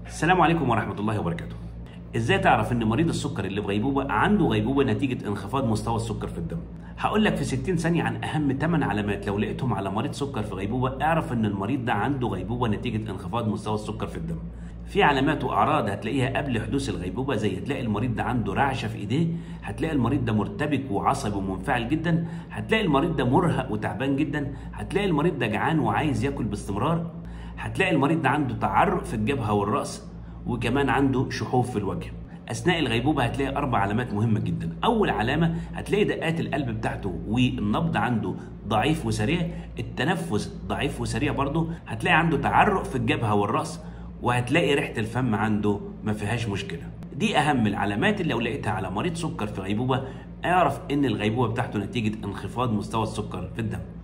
السلام عليكم ورحمة الله وبركاته. ازاي تعرف ان مريض السكر اللي في غيبوبة عنده غيبوبة نتيجة انخفاض مستوى السكر في الدم؟ هقول لك في 60 ثانية عن اهم 8 علامات لو لقيتهم على مريض سكر في غيبوبة اعرف ان المريض ده عنده غيبوبة نتيجة انخفاض مستوى السكر في الدم. في علامات واعراض هتلاقيها قبل حدوث الغيبوبة زي هتلاقي المريض ده عنده رعشة في ايديه، هتلاقي المريض ده مرتبك وعصبي ومنفعل جدا، هتلاقي المريض ده مرهق وتعبان جدا، هتلاقي المريض ده جعان وعايز ياكل باستمرار، هتلاقي المريض ده عنده تعرق في الجبهة والرأس وكمان عنده شحوف في الوجه اثناء الغيبوبه هتلاقي اربع علامات مهمه جدا اول علامه هتلاقي دقات القلب بتاعته والنبض عنده ضعيف وسريع التنفس ضعيف وسريع برضه هتلاقي عنده تعرق في الجبهه والراس وهتلاقي ريحه الفم عنده ما فيهاش مشكله دي اهم العلامات اللي لو لقيتها على مريض سكر في غيبوبه اعرف ان الغيبوبه بتاعته نتيجه انخفاض مستوى السكر في الدم